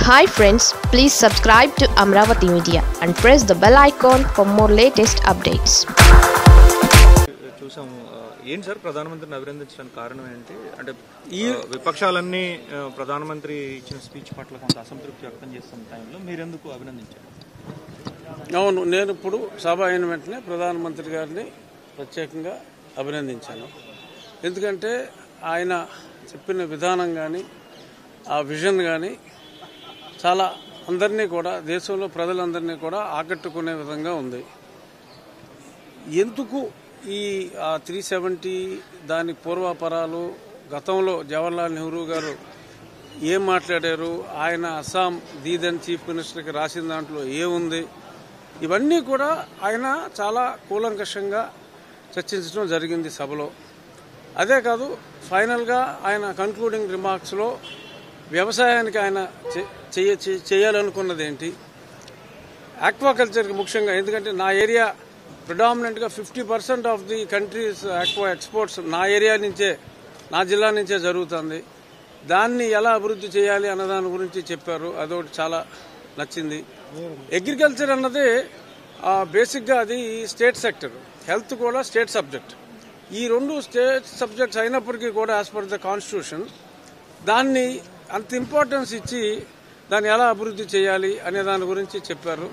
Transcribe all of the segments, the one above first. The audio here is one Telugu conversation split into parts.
Hi friends please subscribe to Amaravati media and press the bell icon for more latest updates చూసాము ఆ, ఏంటి సార్ ప్రధానమంత్రిని అభినందించడానికి కారణం ఏంటి అంటే ఈ విపక్షాలన్నీ ఆ, ప్రధానమంత్రి ఇచ్చిన స్పీచ్ పట్ల కొంత అసంతృప్తి వ్యక్తం చేస్తున్న టైంలో మీరెందుకు అభినందించారు అవును నేను ఇప్పుడు సభ అయిన వెంటనే ప్రధానమంత్రి గారిని ప్రత్యేకంగా అభినందించాను ఎందుకంటే ఆయన చెప్పిన విధానం కానీ ఆ విజన్ కానీ చాలా అందరినీ కూడా దేశంలో ప్రజలందరినీ కూడా ఆకట్టుకునే విధంగా ఉంది ఎందుకు ఈ త్రీ సెవెంటీ దాని పూర్వాపరాలు గతంలో జవహర్లాల్ నెహ్రూ గారు ఏం మాట్లాడారు ఆయన అస్సాం దీదన్ చీఫ్ మినిస్టర్కి రాసిన దాంట్లో ఏముంది ఇవన్నీ కూడా ఆయన చాలా కూలంకషంగా చర్చించడం జరిగింది సభలో అదే కాదు ఫైనల్గా ఆయన కన్క్లూడింగ్ రిమార్క్స్లో వ్యవసాయానికి ఆయన చే- చేయ- చే- చేయాలనుకున్నది ఏంటి ఆక్వాకల్చర్కి ముఖ్యంగా ఎందుకంటే నా ఏరియా ప్రిడామినెంట్గా fifty percent of the country's aqua exports నా ఏరియా నుంచే నా జిల్లా నుంచే జరుగుతుంది దాన్ని ఎలా అభివృద్ధి చేయాలి అన్న దాని గురించి చెప్పారు అదొకటి చాలా నచ్చింది అగ్రికల్చర్ అన్నది ఆ, బేసిక్గా అది స్టేట్ సెక్టర్ హెల్త్ కూడా స్టేట్ సబ్జెక్ట్ ఈ రెండు స్టేట్ సబ్జెక్ట్స్ అయినప్పటికీ కూడా యాజ్ పర్ ద కాన్స్టిట్యూషన్ దాన్ని అంత ఇంపార్టెన్స్ ఇచ్చి దాన్ని ఎలా అభివృద్ధి చేయాలి అనే దాని గురించి చెప్పారు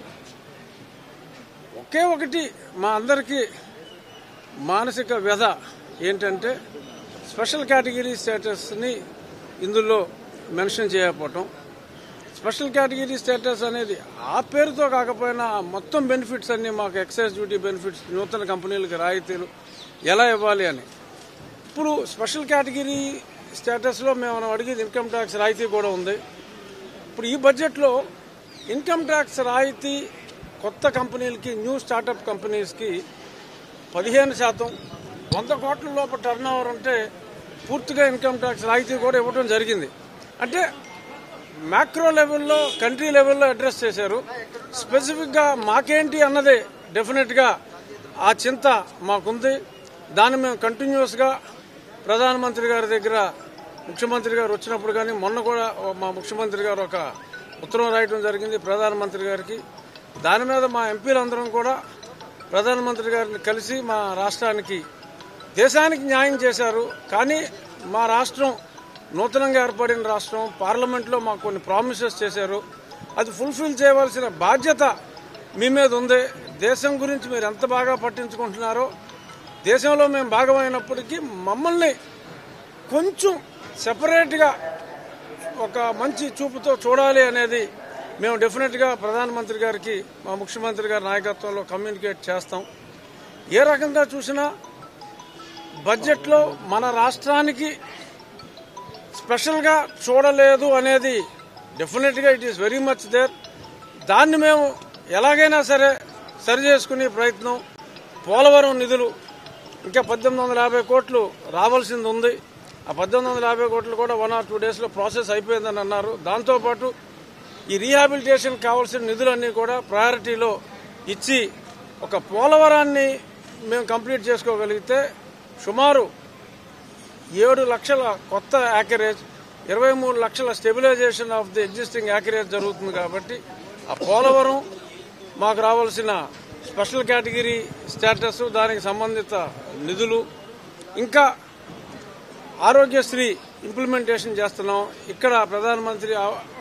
ఒకే ఒకటి మా అందరికీ మానసిక వ్యధ ఏంటంటే స్పెషల్ కేటగిరీ స్టేటస్ని ఇందులో మెన్షన్ చేయకపోవటం స్పెషల్ కేటగిరీ స్టేటస్ అనేది ఆ పేరుతో కాకపోయినా ఆ మొత్తం బెనిఫిట్స్ అన్ని మాకు ఎక్సైజ్ డ్యూటీ బెనిఫిట్స్ నూతన కంపెనీలకు రాయితీలు ఎలా ఇవ్వాలి అని ఇప్పుడు స్పెషల్ కేటగిరీ స్టేటస్లో మేము మనం అడిగేది ఇన్కమ్ ట్యాక్స్ రాయితీ కూడా ఉంది ఇప్పుడు ఈ బడ్జెట్లో ఇన్కమ్ ట్యాక్స్ రాయితీ కొత్త కంపెనీలకి న్యూ స్టార్టప్ కంపెనీస్కి పదిహేను శాతం వంద కోట్ల లోపల టర్న్ ఓవర్ ఉంటే పూర్తిగా ఇన్కమ్ ట్యాక్స్ రాయితీ కూడా ఇవ్వడం జరిగింది అంటే మ్యాక్రో లెవెల్లో కంట్రీ లెవెల్లో అడ్రస్ చేశారు స్పెసిఫిక్గా మాకేంటి అన్నది డెఫినెట్గా ఆ చింత మాకుంది దాన్ని మేము కంటిన్యూస్గా ప్రధానమంత్రి గారి దగ్గర ముఖ్యమంత్రి గారు వచ్చినప్పుడు కానీ మొన్న కూడా మా ముఖ్యమంత్రి గారు ఒక ఉత్తరం రాయటం జరిగింది ప్రధానమంత్రి గారికి దాని మీద మా ఎంపీలందరం కూడా ప్రధానమంత్రి గారిని కలిసి మా రాష్ట్రానికి దేశానికి న్యాయం చేశారు కానీ మా రాష్ట్రం నూతనంగా ఏర్పడిన రాష్ట్రం పార్లమెంట్లో మాకు కొన్ని ప్రామిసెస్ చేశారు అది ఫుల్ఫిల్ చేయవలసిన బాధ్యత మీ మీద ఉంది దేశం గురించి మీరు ఎంత బాగా పట్టించుకుంటున్నారో దేశంలో మేము భాగమైనప్పటికీ మమ్మల్ని కొంచెం సెపరేట్గా ఒక మంచి చూపుతో చూడాలి అనేది మేము డెఫినెట్గా ప్రధానమంత్రి గారికి మా ముఖ్యమంత్రి గారి నాయకత్వంలో కమ్యూనికేట్ చేస్తాం ఏ రకంగా చూసినా బడ్జెట్లో మన రాష్ట్రానికి స్పెషల్గా చూడలేదు అనేది డెఫినెట్గా it is very much there దాన్ని మేము ఎలాగైనా సరే సరి చేసుకునే ప్రయత్నం పోలవరం నిధులు ఇంకా పద్దెనిమిది వందల యాభై కోట్లు రావాల్సింది ఉంది ఆ పద్దెనిమిది వందల యాభై కోట్లు కూడా వన్ ఆర్ టూ డేస్లో ప్రాసెస్ అయిపోయిందని అన్నారు దాంతోపాటు ఈ రీహాబిలిటేషన్ కావాల్సిన నిధులన్నీ కూడా ప్రయారిటీలో ఇచ్చి ఒక పోలవరాన్ని మేము కంప్లీట్ చేసుకోగలిగితే సుమారు ఏడు లక్షల కొత్త యాకరేజ్ ఇరవై మూడు లక్షల stabilisation of the existing acreage జరుగుతుంది కాబట్టి ఆ పోలవరం మాకు రావాల్సిన స్పెషల్ కేటగిరీ స్టేటస్ దానికి సంబంధిత నిధులు ఇంకా ఆరోగ్యశ్రీ ఇంప్లిమెంటేషన్ చేస్తున్నాం ఇక్కడ ప్రధానమంత్రి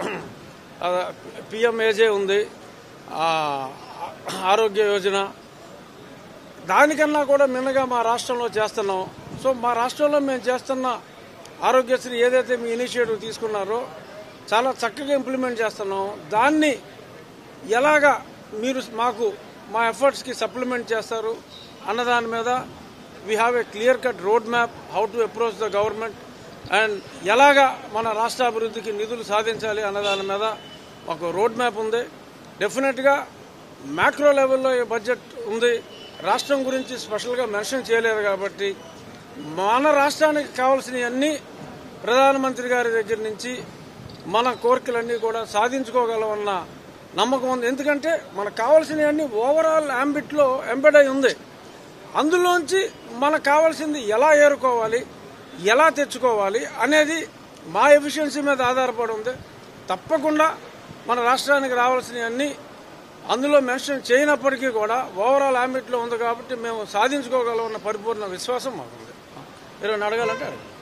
పిఎంఏజే ఉంది ఆ, ఆరోగ్య యోజన దానికన్నా కూడా మిన్నగా మా రాష్ట్రంలో చేస్తున్నాం సో మా రాష్ట్రంలో మేము చేస్తున్న ఆరోగ్యశ్రీ ఏదైతే మీ ఇనిషియేటివ్ తీసుకున్నారో చాలా చక్కగా ఇంప్లిమెంట్ చేస్తున్నాం దాన్ని ఎలాగా మీరు మాకు మా ఎఫర్ట్స్కి సప్లిమెంట్ చేస్తారు అన్న దాని మీద we have a clear cut road map how to approach the government and ఎలాగా మన రాష్ట్ర అభివృద్ధికి నిధులు సాధించాలి అన్న దాని మీద ఒక రోడ్ మ్యాప్ ఉంది డెఫినెట్గా మ్యాక్రో లెవెల్లో ఈ బడ్జెట్ ఉంది రాష్ట్రం గురించి స్పెషల్గా మెన్షన్ చేయలేరు కాబట్టి మన రాష్ట్రానికి కావాల్సినవన్నీ ప్రధానమంత్రి గారి దగ్గర నుంచి మన కోరికలన్నీ కూడా సాధించుకోగలమన్న నమ్మకం ఉంది ఎందుకంటే మనకు కావాల్సినవన్నీ ఓవరాల్ అంబిట్లో ఎంబెడ్ అయి ఉంది అందులోంచి మనకు కావాల్సింది ఎలా ఏరుకోవాలి ఎలా తెచ్చుకోవాలి అనేది మా ఎఫిషియన్సీ మీద ఆధారపడి ఉంది తప్పకుండా మన రాష్ట్రానికి రావాల్సినవన్నీ అందులో మెన్షన్ చేయనప్పటికీ కూడా ఓవరాల్ ఆంబిట్లో ఉంది కాబట్టి మేము సాధించుకోగలం అన్న పరిపూర్ణ విశ్వాసం మాకుంది మీరు అడగాలంటే అడగండి.